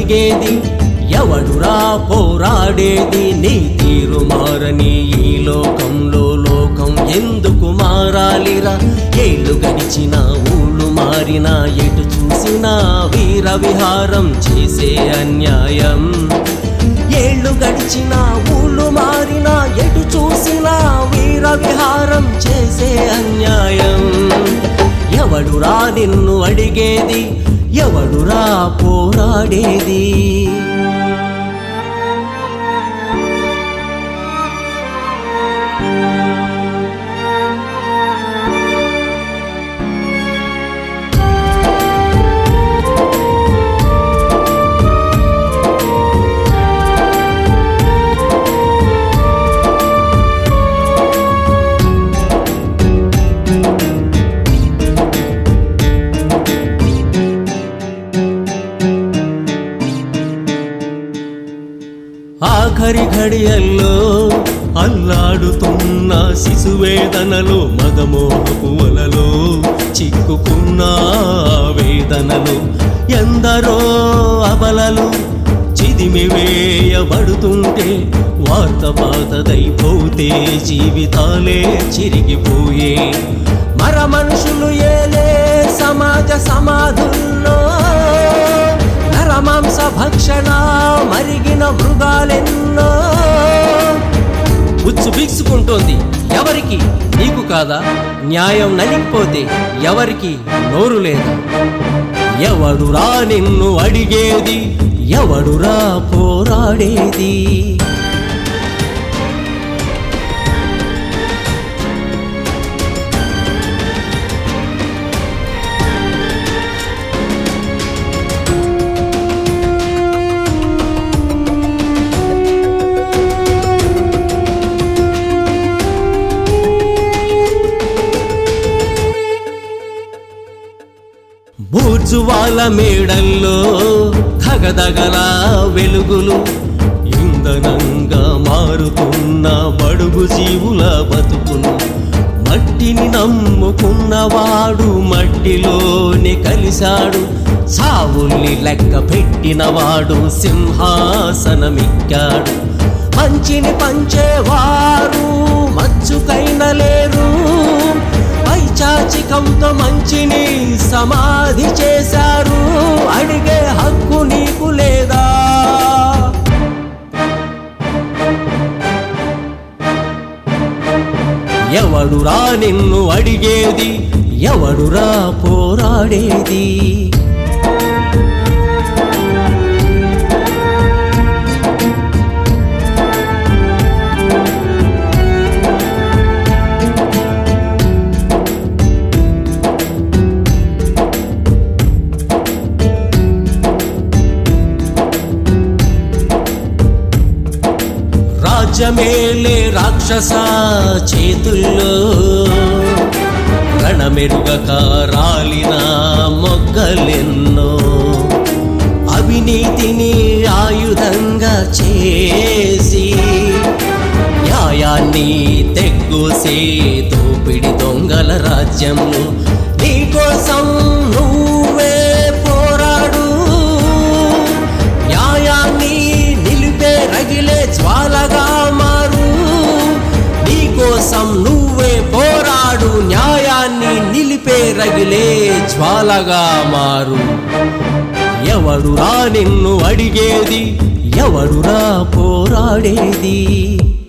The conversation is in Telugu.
అడిగేది ఎవడురా పోరాడేది నీ తీరు మారని ఈ లోకంలో లోకం ఎందుకు మారాలిరా ఏళ్ళు గడిచిన ఊళ్ళు మారినా ఎటు చూసినా వీర విహారం చేసే అన్యాయం ఏళ్ళు గడిచిన ఊళ్ళు మారినా ఎటు చూసినా వీర విహారం చేసే అన్యాయం ఎవడురా నిన్ను అడిగేది ఎవడురా పోరాడేది ఆఖరి ఘడియల్లో అల్లాడుతున్న శిశువేదనలు మదమోహపు వలలో చిక్కుకున్న వేదనలు ఎందరో అబలలు చిదిమి వేయబడుతుంటే వార్త బాధదైపోతే జీవితాలే చిరిగిపోయే మర మనుషులు ఏలే సమాజ సమాధుల్లో నరమాంస భక్షణ మరిగిన మృగాలెన్నో ఉచ్చు బిగుసుకుంటోంది ఎవరికి నీకు కాదా న్యాయం నలిగిపోతే ఎవరికి నోరు లేదా ఎవడురా నిన్ను అడిగేది ఎవడురా పోరాడేది బూర్జువాల మేడల్లో ధగధగల వెలుగులు ఇంధనంగా మారుతున్న బడుగు జీవుల బతుకును మట్టిని నమ్ముకున్నవాడు మట్టిలోనే కలిశాడు సావుల్ని లెక్క పెట్టినవాడు సింహాసనమిక్కాడు మంచిని పంచేవారు మచ్చుకైన లేరు పైచాచికంతో మంచిని సమాధి చేశారు అడిగే హక్కు నీకు లేదా ఎవడురా నిన్ను అడిగేది ఎవడురా పోరాడేది రాజ్యమేలే రాక్షస చేతుల్లో రణమెరుగక రాలిన మొగ్గలెన్నో అవినీతిని ఆయుధంగా చేసి న్యాయాన్ని తెగ్గోసే దోపిడి దొంగల రాజ్యంలో నీకోసం నువ్వే పోరాడు న్యాయాన్ని నిలిపే రగిలే జ్వాలగా మారు నీకోసం నువ్వే పోరాడు న్యాయాన్ని నిలిపే రగిలే జ్వాలగా మారు ఎవడురా నిన్ను అడిగేది ఎవడురా పోరాడేది